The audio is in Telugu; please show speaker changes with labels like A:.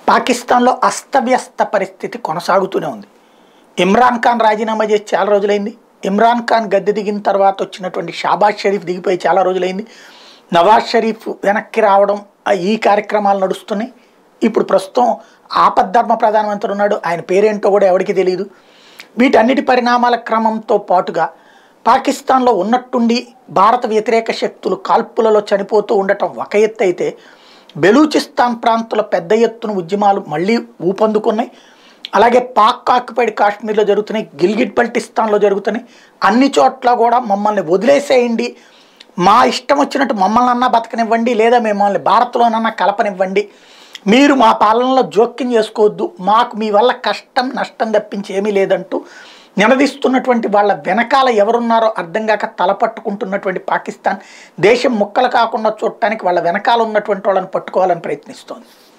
A: పాకిస్తాన్లో అస్తవ్యస్త పరిస్థితి కొనసాగుతూనే ఉంది ఇమ్రాన్ ఖాన్ రాజీనామా చేసి చాలా రోజులైంది ఇమ్రాన్ ఖాన్ గద్దె దిగిన తర్వాత వచ్చినటువంటి షాబాజ్ షరీఫ్ దిగిపోయి చాలా రోజులైంది నవాజ్ షరీఫ్ వెనక్కి రావడం ఆ ఈ కార్యక్రమాలు నడుస్తున్నాయి ఇప్పుడు ప్రస్తుతం ఆపద్ధర్మ ప్రధానమంత్రి ఉన్నాడు ఆయన పేరేంటో కూడా ఎవరికి తెలియదు వీటన్నిటి పరిణామాల క్రమంతో పాటుగా పాకిస్తాన్లో ఉన్నట్టుండి భారత వ్యతిరేక శక్తులు కాల్పులలో చనిపోతూ ఉండటం ఒక ఎత్తు అయితే బెలూచిస్తాన్ ప్రాంతంలో పెద్ద ఎత్తున ఉద్యమాలు మళ్ళీ ఊపందుకున్నాయి అలాగే పాక్ ఆక్యుపైడ్ కాశ్మీర్లో జరుగుతున్నాయి గిల్గిట్ బల్టిస్తాన్లో జరుగుతున్నాయి అన్ని చోట్ల కూడా మమ్మల్ని వదిలేసేయండి మా ఇష్టం వచ్చినట్టు మమ్మల్ని అన్నా బతకనివ్వండి లేదా మిమ్మల్ని భారత్లోనన్నా కలపనివ్వండి మీరు మా పాలనలో జోక్యం చేసుకోవద్దు మాకు మీ వల్ల కష్టం నష్టం తప్పించి ఏమీ లేదంటూ నినదిస్తున్నటువంటి వాళ్ళ వెనకాల ఎవరున్నారో అర్థం కాక తలపట్టుకుంటున్నటువంటి పాకిస్తాన్ దేశం ముక్కలు కాకుండా చూడటానికి వాళ్ళ వెనకాల ఉన్నటువంటి వాళ్ళని పట్టుకోవాలని ప్రయత్నిస్తోంది